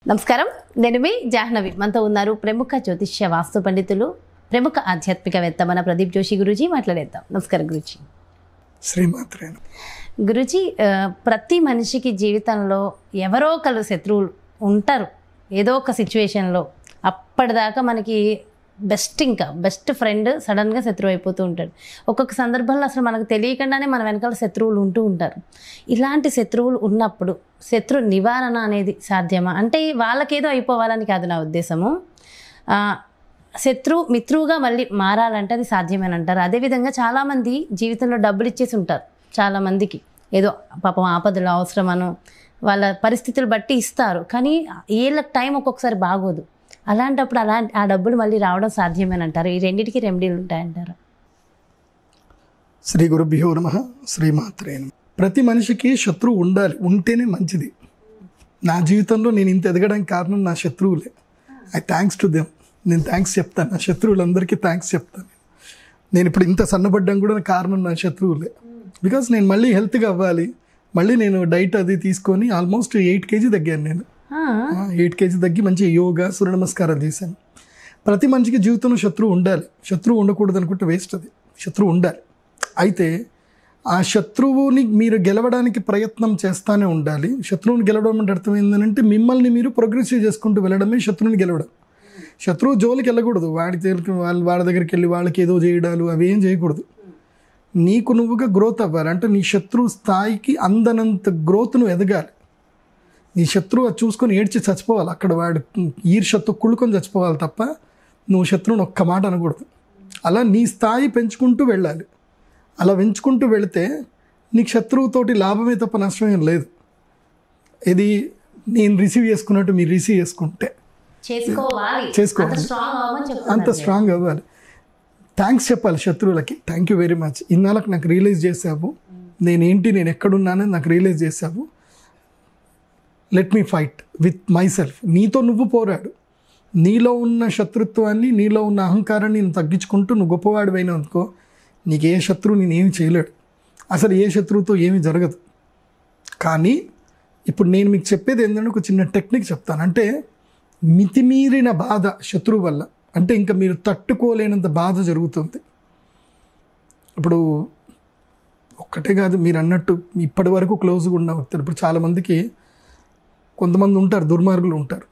నమస్కారం నేను మీ జాహ్నవి మనతో ఉన్నారు ప్రముఖ జ్యోతిష్య వాస్తు పండితులు ప్రముఖ ఆధ్యాత్మికవేత్త మన ప్రదీప్ జోషి గురూజీ మాట్లాడేద్దాం నమస్కారం గురూజీ శ్రీమాత్రేన గురూజీ ఆ, ప్రతి మనిషికి జీవితంలో ఎవరో ఒకరు శత్రువులు ఉంటారు ఏదో ఒక సిచ్యువేషన్లో అప్పటిదాకా మనకి బెస్ట్ ఇంకా బెస్ట్ ఫ్రెండ్ సడన్గా శత్రువు అయిపోతూ ఉంటాడు ఒక్కొక్క సందర్భంలో అసలు మనకు తెలియకుండానే మన వెనకాల శత్రువులు ఉంటూ ఉంటారు ఇలాంటి శత్రువులు ఉన్నప్పుడు శత్రు నివారణ అనేది సాధ్యమా అంటే వాళ్ళకేదో అయిపోవాలని కాదు నా ఉద్దేశము ఆ, శత్రు మిత్రువుగా మళ్ళీ మారాలంటే అది సాధ్యమని అంటారు అదేవిధంగా చాలామంది జీవితంలో డబ్బులు ఇచ్చేసి ఉంటారు చాలామందికి ఏదో పాపం ఆపదలు అవసరమను వాళ్ళ పరిస్థితులు బట్టి ఇస్తారు కానీ ఏళ్ళ టైం ఒక్కొక్కసారి బాగోదు అలాంటప్పుడు అలా ఆ డబ్బులు మళ్ళీ రావడం సాధ్యమని అంటారు ఈ రెండింటికి రెమెడీలు ఉంటాయంటారు శ్రీ గురుభ్యో నమ శ్రీమాత్రే నమః. ప్రతి మనిషికి శత్రువు ఉండాలి ఉంటేనే మంచిది నా జీవితంలో నేను ఇంత ఎదగడానికి కారణం నా శత్రువులే ఐ థ్యాంక్స్ టు దెమ్ నేను థ్యాంక్స్ చెప్తాను నా శత్రువులందరికీ థ్యాంక్స్ చెప్తాను నేను ఇప్పుడు ఇంత సన్నబడ్డం కూడా కారణం నా శత్రువులే బికాస్ నేను మళ్ళీ హెల్త్గా అవ్వాలి మళ్ళీ నేను డైట్ అది తీసుకొని ఆల్మోస్ట్ ఎయిట్ కేజీ తగ్గాను నేను ఆ, ఎయిట్ కేజీ తగ్గి మంచి యోగా సూర్య నమస్కారాలు చేశాను ప్రతి మనిషికి జీవితంలో శత్రువు ఉండాలి శత్రువు ఉండకూడదు అనుకుంటే వేస్ట్ అది శత్రువు ఉండాలి అయితే ఆ శత్రువుని మీరు గెలవడానికి ప్రయత్నం చేస్తానే ఉండాలి శత్రువుని గెలవడం అంటే అర్థం ఏంటంటే మిమ్మల్ని మీరు ప్రోగ్రెసివ్ చేసుకుంటూ వెళ్ళడమే శత్రువుని గెలవడం శత్రువు జోలికి వెళ్ళకూడదు వాడి దగ్గరికి వాళ్ళ వాళ్ళ దగ్గరికి వెళ్ళి వాళ్ళకి ఏదో చేయడాలు అవి ఏం చేయకూడదు నీకు నువ్వుగా గ్రోత్ అవ్వాలి అంటే నీ శత్రువు స్థాయికి అందనంత గ్రోత్ నువ్వు ఎదగాలి నీ శత్రువు అది చూసుకొని ఏడ్చి చచ్చిపోవాలి అక్కడ వాడు ఈర్షత్తు కుళ్ళుకొని చచ్చిపోవాలి తప్ప నువ్వు శత్రువుని ఒక్క మాట అనకూడదు అలా నీ స్థాయి పెంచుకుంటూ వెళ్ళాలి అలా పెంచుకుంటూ వెళితే నీకు శత్రువుతోటి లాభమే తప్ప నష్టం ఏం లేదు ఇది నేను రిసీవ్ చేసుకున్నట్టు మీరు రిసీవ్ చేసుకుంటే చేసుకోవాలి చేసుకోవాలి. అంత స్ట్రాంగ్ అవ్వమని అంత చెప్తున్నారు స్ట్రాంగ్ అవ్వాలి థ్యాంక్స్ చెప్పాలి శత్రువులకి థ్యాంక్ యూ వెరీ మచ్ ఇన్నాళ్ళకి నాకు రియలైజ్ చేసావు నేనేంటి నేను ఎక్కడున్నానని నాకు రియలైజ్ చేసావు let me fight with myself నీతో నువ్వు పోరాడు నీలో ఉన్న శత్రుత్వాన్ని నీలో ఉన్న అహంకారాన్ని నేను తగ్గించుకుంటూ నువ్వు గొప్పవాడివైనా అనుకో నీకు ఏ శత్రువు నేను ఏమి చేయలేడు అసలు ఏ శత్రువుతో ఏమీ జరగదు కానీ ఇప్పుడు నేను మీకు చెప్పేది ఏంటంటే ఒక చిన్న టెక్నిక్ చెప్తాను అంటే మితిమీరిన బాధ శత్రువు వల్ల అంటే ఇంకా మీరు తట్టుకోలేనంత బాధ జరుగుతుంది ఇప్పుడు ఒక్కటే కాదు మీరు అన్నట్టు ఇప్పటి వరకు క్లోజ్గా ఉన్న వ్యక్తులు ఇప్పుడు చాలామందికి కొంతమంది ఉంటారు దుర్మార్గులు ఉంటారు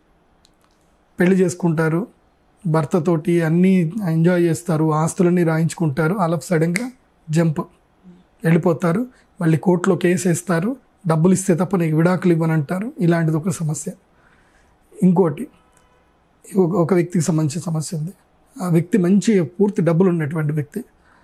పెళ్లి చేసుకుంటారు భర్తతోటి అన్నీ ఎంజాయ్ చేస్తారు ఆస్తులన్నీ రాయించుకుంటారు ఆల్ ఆఫ్ సడన్గా జంప్ వెళ్ళిపోతారు మళ్ళీ కోర్టులో కేసు వేస్తారు డబ్బులు ఇస్తే తప్ప నీకు విడాకులు ఇవ్వనంటారు ఇలాంటిది ఒక సమస్య ఇంకోటి ఒక- ఒక వ్యక్తికి సంబంధించిన సమస్య ఉంది ఆ వ్యక్తి మంచి పూర్తి డబ్బులు ఉన్నటువంటి వ్యక్తి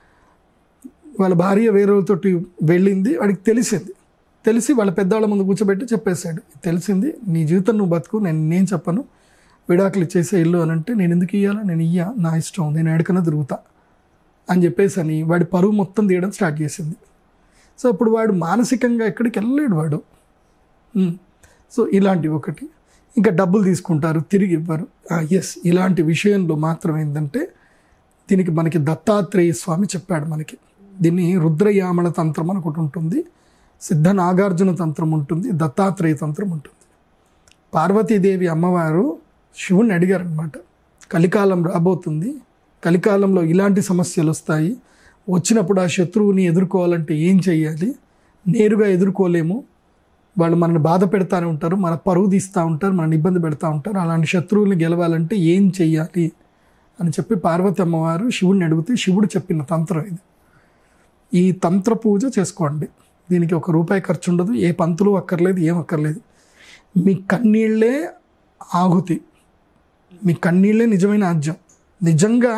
వాళ్ళ భార్య వేరేతోటి వెళ్ళింది వాడికి తెలిసింది తెలిసి వాళ్ళ పెద్దవాళ్ళ ముందు కూర్చోబెట్టి చెప్పేశాడు తెలిసింది నీ జీవితం నువ్వు బతుకు నేను నేను చెప్పను విడాకులు ఇచ్చేసే ఇల్లు అని అంటే నేను ఎందుకు ఇయ్యాలా నేను ఇయ్యా నా ఇష్టం నేను ఎడకన్నా తిరుగుతా అని చెప్పేసి అని వాడి పరువు మొత్తం తీయడం స్టార్ట్ చేసింది సో అప్పుడు వాడు మానసికంగా ఎక్కడికి వెళ్ళలేడు వాడు ఉమ్. సో ఇలాంటివి ఒకటి ఇంకా డబ్బులు తీసుకుంటారు తిరిగి ఇవ్వరు ఎస్ ఇలాంటి విషయంలో మాత్రం ఏంటంటే దీనికి మనకి దత్తాత్రేయ స్వామి చెప్పాడు మనకి దీన్ని రుద్రయామణ తంత్రం అని ఒకటి ఉంటుంది సిద్ధ నాగార్జున తంత్రం ఉంటుంది దత్తాత్రేయ తంత్రం ఉంటుంది పార్వతీదేవి అమ్మవారు శివుణ్ణి అడిగారనమాట కలికాలం రాబోతుంది కలికాలంలో ఇలాంటి సమస్యలు వస్తాయి వచ్చినప్పుడు ఆ శత్రువుని ఎదుర్కోవాలంటే ఏం చేయాలి నేరుగా ఎదుర్కోలేము వాళ్ళు మనల్ని బాధ పెడతానే ఉంటారు మన పరువు తీస్తూ ఉంటారు మనల్ని ఇబ్బంది పెడతా ఉంటారు అలాంటి శత్రువుల్ని గెలవాలంటే ఏం చెయ్యాలి అని చెప్పి పార్వతి అమ్మవారు శివుడిని అడిగితే శివుడు చెప్పిన తంత్రం ఇది ఈ తంత్ర పూజ చేసుకోండి దీనికి ఒక రూపాయి ఖర్చు ఉండదు ఏ పంతులు అక్కర్లేదు ఏం అక్కర్లేదు మీ కన్నీళ్ళే ఆహుతి మీ కన్నీళ్ళే నిజమైన ఆజ్యం నిజంగా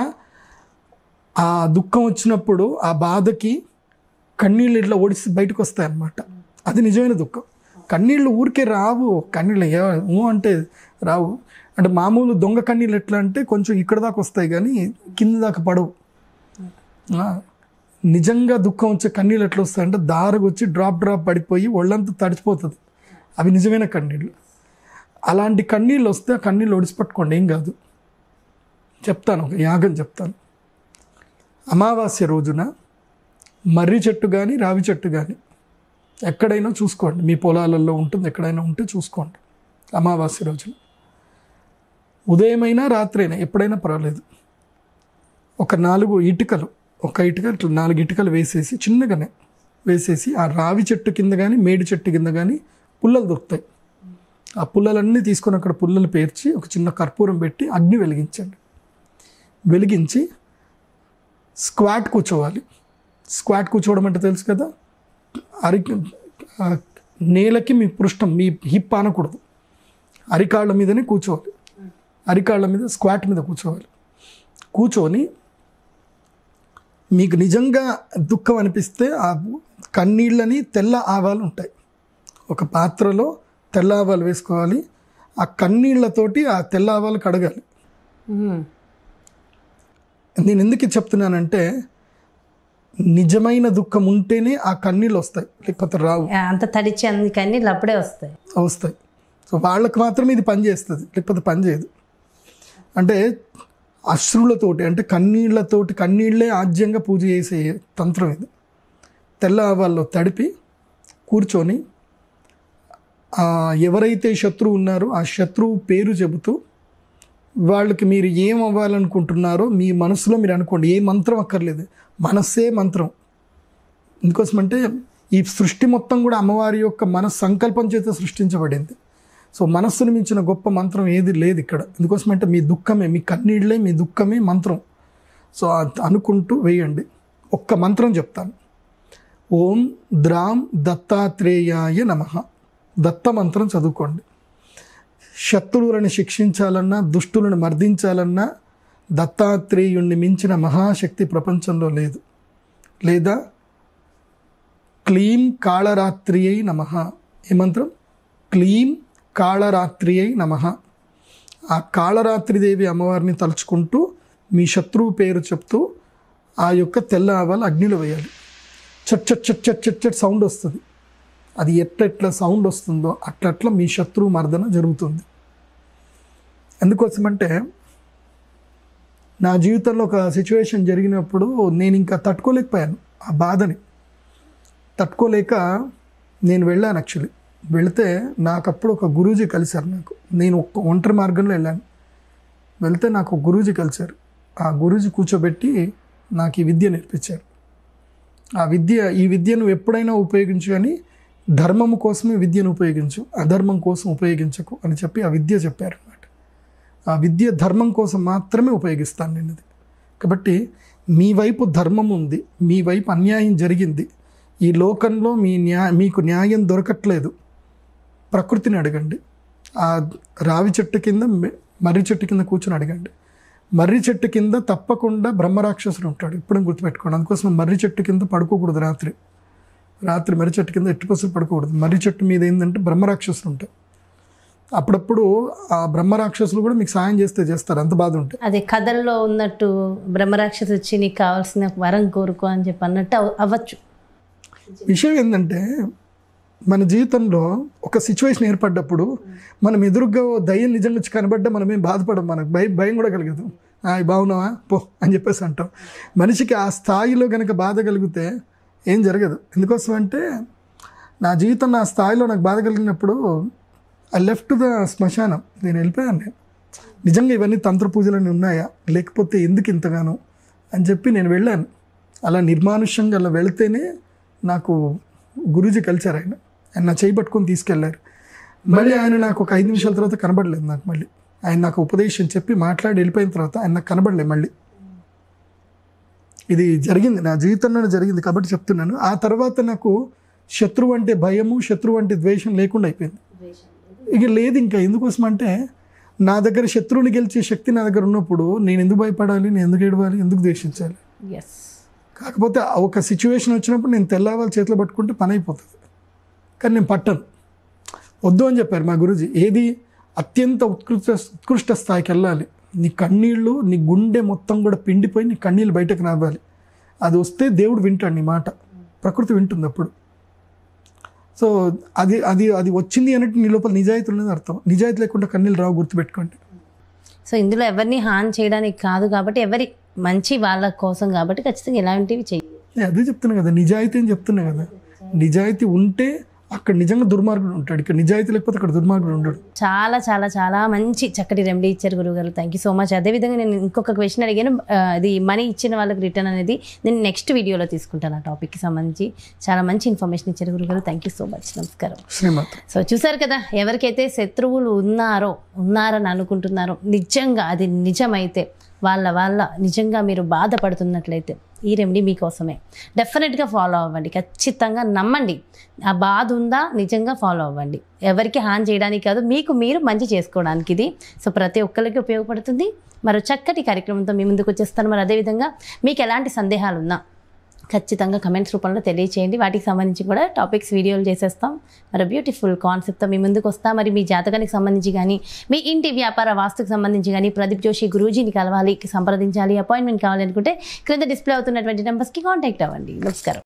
ఆ దుఃఖం వచ్చినప్పుడు ఆ బాధకి కన్నీళ్ళు ఇట్లా ఒడిసి బయటకు వస్తాయి అన్నమాట అది నిజమైన దుఃఖం కన్నీళ్ళు ఊరికే రావు కన్నీళ్ళు ఏ- ఊ అంటే రావు అంటే మామూలు దొంగ కన్నీళ్ళు ఎట్లా అంటే కొంచెం ఇక్కడ దాకా వస్తాయి కానీ కింద దాకా పడవు ఆ, నిజంగా దుఃఖం వచ్చే కన్నీళ్ళు ఎట్లా వస్తాయంటే దారకు వచ్చి డ్రాప్ డ్రాప్ పడిపోయి ఒళ్ళంతా తడిచిపోతుంది అవి నిజమైన కన్నీళ్ళు అలాంటి కన్నీళ్ళు వస్తే ఆ కన్నీళ్ళు ఒడిసిపట్టుకోండి ఏం కాదు చెప్తాను ఒక యాగం చెప్తాను అమావాస్య రోజున మర్రి చెట్టు కానీ రావి చెట్టు కానీ ఎక్కడైనా చూసుకోండి మీ పొలాలలో ఉంటుంది ఎక్కడైనా ఉంటే చూసుకోండి అమావాస్య రోజున ఉదయమైనా రాత్రైనా ఎప్పుడైనా పర్వాలేదు ఒక నాలుగు ఇటుకలు ఒక ఇటుక ఇట్లా నాలుగు ఇటుకలు వేసేసి చిన్నగానే వేసేసి ఆ రావి చెట్టు కింద కానీ మేడి చెట్టు కింద కానీ పుల్లలు దొరుకుతాయి ఆ పుల్లలన్నీ తీసుకొని అక్కడ పుల్లలు పేర్చి ఒక చిన్న కర్పూరం పెట్టి అగ్ని వెలిగించండి వెలిగించి స్క్వాట్ కూర్చోవాలి స్క్వాట్ కూర్చోవడం అంటే తెలుసు కదా అరి ఆ నేలకి మీ పృష్ఠం మీ హిప్ ఆనకూడదు అరికాళ్ళ మీదనే కూర్చోవాలి అరికాళ్ళ మీద స్క్వాట్ మీద కూర్చోవాలి కూర్చొని మీకు నిజంగా దుఃఖం అనిపిస్తే ఆ కన్నీళ్ళని తెల్ల ఆవాలు ఉంటాయి ఒక పాత్రలో తెల్ల ఆవాలు వేసుకోవాలి ఆ కన్నీళ్ళతోటి ఆ తెల్ల ఆవాలు కడగాలి మ్మ్. నేను ఎందుకు ఇది చెప్తున్నానంటే నిజమైన దుఃఖం ఉంటేనే ఆ కన్నీళ్ళు వస్తాయి లేకపోతే రావు అంత తడిచి అన్ని కన్నీళ్ళు అప్పుడే వస్తాయి వస్తాయి సో వాళ్ళకి మాత్రమే ఇది పనిచేస్తుంది లేకపోతే పనిచేయదు అంటే అశ్రులతోటి అంటే కన్నీళ్లతోటి కన్నీళ్ళే ఆజ్యంగా పూజ చేసే తంత్రం ఇది తెల్ల ఆవాల్లో తడిపి కూర్చొని ఆ ఎవరైతే శత్రువు ఉన్నారో ఆ శత్రువు పేరు చెబుతూ వాళ్ళకి మీరు ఏం అవ్వాలనుకుంటున్నారో మీ మనసులో మీరు అనుకోండి ఏ మంత్రం అక్కర్లేదు మనస్సే మంత్రం ఎందుకోసమంటే ఈ సృష్టి మొత్తం కూడా అమ్మవారి యొక్క మన సంకల్పం చేత సృష్టించబడింది సో మనస్సును మించిన గొప్ప మంత్రం ఏది లేదు ఇక్కడ ఎందుకోసమంటే మీ దుఃఖమే మీ కన్నీళ్ళే మీ దుఃఖమే మంత్రం సో అది అనుకుంటూ వేయండి ఒక్క మంత్రం చెప్తాను ఓం ద్రాం దత్తాత్రేయాయ నమ దత్త మంత్రం చదువుకోండి శత్రువులను శిక్షించాలన్నా దుష్టులను మర్దించాలన్నా దత్తాత్రేయుణ్ణి మించిన మహాశక్తి ప్రపంచంలో లేదు లేదా క్లీం కాళరాత్రి అయి నమ ఏ మంత్రం క్లీం కాళరాత్రి అయి నమ ఆ కాళరాత్రిదేవి అమ్మవారిని తలుచుకుంటూ మీ శత్రువు పేరు చెప్తూ ఆ యొక్క తెల్ల ఆవాలు అగ్నిలో వేయాలి చట్ చట్ చట్ చట్ చట్ చట్ సౌండ్ వస్తుంది అది ఎట్లా ఎట్లా సౌండ్ వస్తుందో అట్లట్లా మీ శత్రువు మర్దన జరుగుతుంది ఎందుకోసమంటే నా జీవితంలో ఒక సిచ్యువేషన్ జరిగినప్పుడు నేను ఇంకా తట్టుకోలేకపోయాను ఆ బాధని తట్టుకోలేక నేను వెళ్ళాను యాక్చువల్లీ వెళితే నాకు అప్పుడు ఒక గురూజీ కలిశారు నాకు నేను ఒక్క ఒంటరి మార్గంలో వెళ్ళాను వెళ్తే నాకు ఒక గురూజీ కలిశారు ఆ గురూజీ కూర్చోబెట్టి నాకు ఈ విద్య నేర్పించారు ఆ విద్య ఈ విద్య నువ్వు ఎప్పుడైనా ఉపయోగించు అని ధర్మము కోసమే విద్యను ఉపయోగించు అధర్మం కోసం ఉపయోగించకు అని చెప్పి ఆ విద్య చెప్పారు అన్నమాట ఆ విద్య ధర్మం కోసం మాత్రమే ఉపయోగిస్తాను నేను ఇది కాబట్టి మీ వైపు ధర్మం ఉంది మీ వైపు అన్యాయం జరిగింది ఈ లోకంలో మీ న్యా మీకు న్యాయం దొరకట్లేదు ప్రకృతిని అడగండి ఆ రావి చెట్టు కింద మె- మర్రి చెట్టు కింద కూర్చొని అడగండి మర్రి చెట్టు కింద తప్పకుండా బ్రహ్మరాక్షసుడు ఉంటాడు ఇప్పుడు గుర్తుపెట్టుకోండి అందుకోసం మర్రి చెట్టు కింద పడుకోకూడదు రాత్రి రాత్రి మర్రి చెట్టు కింద ఎట్టి పసులు పడుకోకూడదు మర్రి చెట్టు మీద ఏంటంటే బ్రహ్మరాక్షసులు ఉంటాయి అప్పుడప్పుడు ఆ బ్రహ్మరాక్షసులు కూడా మీకు సాయం చేస్తే చేస్తారు అంత బాధ ఉంటే అదే కథల్లో ఉన్నట్టు బ్రహ్మరాక్షసు వచ్చి నీకు కావాల్సిన వరం కోరుకో అని చెప్పి అన్నట్టు అవ- అవ్వచ్చు విషయం ఏంటంటే మన జీవితంలో ఒక సిచ్యువేషన్ ఏర్పడ్డప్పుడు మనం ఎదురుగా ఓ దయ్యం నిజంగా వచ్చి కనబడ్డా మనం ఏం బాధపడం మనకు భయం భయం కూడా కలగదు "ఆ, బాగున్నావా పో అని చెప్పేసి అంటాం మనిషికి ఆ స్థాయిలో కనుక బాధ కలిగితే ఏం జరగదు ఎందుకోసం అంటే నా జీవితం నా స్థాయిలో నాకు బాధ కలిగినప్పుడు ఐ లెఫ్ట్ ద శ్మశానం నేను వెళ్ళిపోయాను నేను నిజంగా ఇవన్నీ తంత్ర పూజలన్నీ ఉన్నాయా లేకపోతే ఎందుకు ఇంతగానో అని చెప్పి నేను వెళ్ళాను అలా నిర్మానుష్యంగా అలా వెళితేనే నాకు గురూజీ కలిశారు ఆయన ఆయన నా చేయి పట్టుకొని తీసుకెళ్లారు మళ్ళీ ఆయన నాకు ఒక ఐదు నిమిషాల తర్వాత కనబడలేదు నాకు మళ్ళీ ఆయన నాకు ఉపదేశం చెప్పి మాట్లాడి వెళ్ళిపోయిన తర్వాత ఆయన నాకు కనబడలేదు మళ్ళీ ఇది జరిగింది నా జీవితంలోనే జరిగింది కాబట్టి చెప్తున్నాను ఆ తర్వాత నాకు శత్రువు అంటే భయము శత్రువు అంటే ద్వేషం లేకుండా అయిపోయింది ఇక లేదు ఇంకా ఎందుకోసం అంటే నా దగ్గర శత్రువుని గెలిచే శక్తి నా దగ్గర ఉన్నప్పుడు నేను ఎందుకు భయపడాలి నేను ఎందుకు ఏడవాలి ఎందుకు ద్వేషించాలి ఎస్ కాకపోతే ఆ ఒక సిచ్యువేషన్ వచ్చినప్పుడు నేను తెల్లవాళ్ళు చేతిలో పట్టుకుంటే పని అయిపోతుంది కానీ నేను పట్టను వద్దు అని చెప్పారు మా గురుజీ ఏది అత్యంత ఉత్కృష్ట ఉత్కృష్ట స్థాయికి వెళ్ళాలి నీ కన్నీళ్ళు నీ గుండె మొత్తం కూడా పిండిపోయి నీ కన్నీళ్ళు బయటకు రావాలి అది వస్తే దేవుడు వింటాడు నీ మాట ప్రకృతి వింటుంది అప్పుడు సో అది అది అది వచ్చింది అన్నట్టు నీ లోపల నిజాయితీ ఉన్నది అర్థం నిజాయితీ లేకుండా కన్నీళ్ళు రావు గుర్తుపెట్టుకోండి సో ఇందులో ఎవరిని హాని చేయడానికి కాదు కాబట్టి ఎవరి మంచి వాళ్ళ కోసం కాబట్టి ఖచ్చితంగా ఇలాంటివి చెయ్యి నేను అదే చెప్తున్నా కదా నిజాయితీ అని చెప్తున్నా కదా నిజాయితీ ఉంటే అక్కడ నిజంగా దుర్మార్గుడు ఉంటాడు ఇక్కడ నిజాయితీ లేకపోతే అక్కడ దుర్మార్గుడు ఉండడు చాలా చాలా చాలా మంచి చక్కటి రెమెడీ ఇచ్చారు గురుగారు థ్యాంక్ యూ సో మచ్ అదేవిధంగా నేను ఇంకొక క్వశ్చన్ అడిగాను ఆ, అది మనీ ఇచ్చిన వాళ్ళకి రిటర్న్ అనేది నేను నెక్స్ట్ వీడియోలో తీసుకుంటాను ఆ టాపిక్కి సంబంధించి చాలా మంచి ఇన్ఫర్మేషన్ ఇచ్చారు గురుగారు థ్యాంక్ యూ సో మచ్ నమస్కారం శ్రీమాత సో చూసారు కదా ఎవరికైతే శత్రువులు ఉన్నారో ఉన్నారని అనుకుంటున్నారో నిజంగా అది నిజమైతే వాళ్ళ వాళ్ళ నిజంగా మీరు బాధపడుతున్నట్లయితే ఈ రెమెడీ మీకోసమే డెఫినెట్గా ఫాలో అవ్వండి ఖచ్చితంగా నమ్మండి ఆ బాధ ఉందా నిజంగా ఫాలో అవ్వండి ఎవరికి హాని చేయడానికి కాదు మీకు మీరు మంచి చేసుకోవడానికి ఇది సో ప్రతి ఒక్కరికి ఉపయోగపడుతుంది మరో చక్కటి కార్యక్రమంతో మీ ముందుకు వచ్చేస్తాను మరి అదేవిధంగా మీకు ఎలాంటి సందేహాలు ఉన్నా ఖచ్చితంగా కమెంట్స్ రూపంలో తెలియచేయండి వాటికి సంబంధించి కూడా టాపిక్స్ వీడియోలు చేసేస్తాం మరి బ్యూటిఫుల్ కాన్సెప్ట్తో మీ ముందుకు వస్తాం మరి మీ జాతకానికి సంబంధించి కానీ మీ ఇంటి వ్యాపార వాస్తుకు సంబంధించి కానీ ప్రదీప్ జోషి గురూజీని కలవాలి సంప్రదించాలి అపాయింట్మెంట్ కావాలి అనుకుంటే క్రింద డిస్ప్లే అవుతున్నటువంటి నెంబర్స్కి కాంటాక్ట్ అవ్వండి నమస్కారం